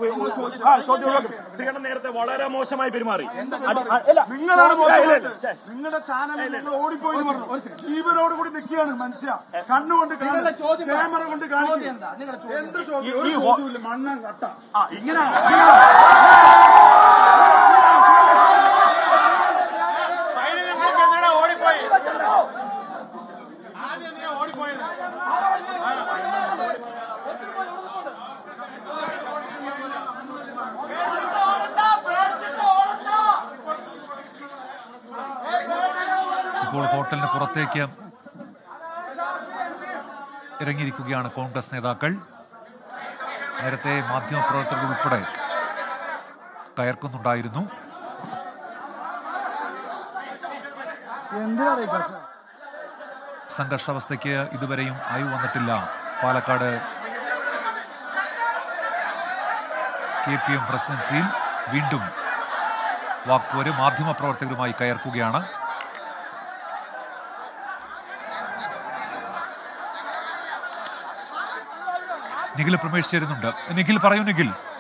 ആ, ചോദ്യം ഒഴിവാക്കും. ശ്രീകണ്ഠൻ നേരത്തെ വളരെ മോശമായി പെരുമാറി അടി- ആ, ഇല്ല. നിങ്ങളാണ് ഇല്ല, ഇല്ല, ഇല്ല. മോശമായിട്ട് നിങ്ങളുടെ ചാനലിൽ നിങ്ങൾ ഓടിപ്പോയി എന്ന് പറഞ്ഞു ജീവനോട് കൂടി നിൽക്കുകയാണ് മനുഷ്യ കണ്ണുകൊണ്ട് നിങ്ങളുടെ ചോദ്യം പറ. ക്യാമറ കൊണ്ട് ചോദ്യം കാണിക്കും എന്താ? നിങ്ങളുടെ ചോദ്യം എന്ത് ചോദ്യം ഈ- ഒരു ഈ ഹോ- ചോദ്യമില്ല മണ്ണൻ കട്ട ആ ഇങ്ങനെ ഇപ്പോൾ ഹോട്ടലിന് പുറത്തേക്ക് ഇറങ്ങിയിരിക്കുകയാണ് കോൺഗ്രസ് നേതാക്കൾ നേരത്തെ മാധ്യമപ്രവർത്തകർ ഉൾപ്പെടെ കയർക്കുന്നുണ്ടായിരുന്നു സംഘർഷാവസ്ഥയ്ക്ക് ഇതുവരെയും അയവ് വന്നിട്ടില്ല പാലക്കാട് കെ പി എം പ്രസിഡൻസിയിൽ വീണ്ടും വാക്പോര് മാധ്യമപ്രവർത്തകരുമായി കയർക്കുകയാണ് നിഖിൽ പ്രമേഷ് ചേരുന്നുണ്ട് നിഖിൽ പറയൂ നിഖിൽ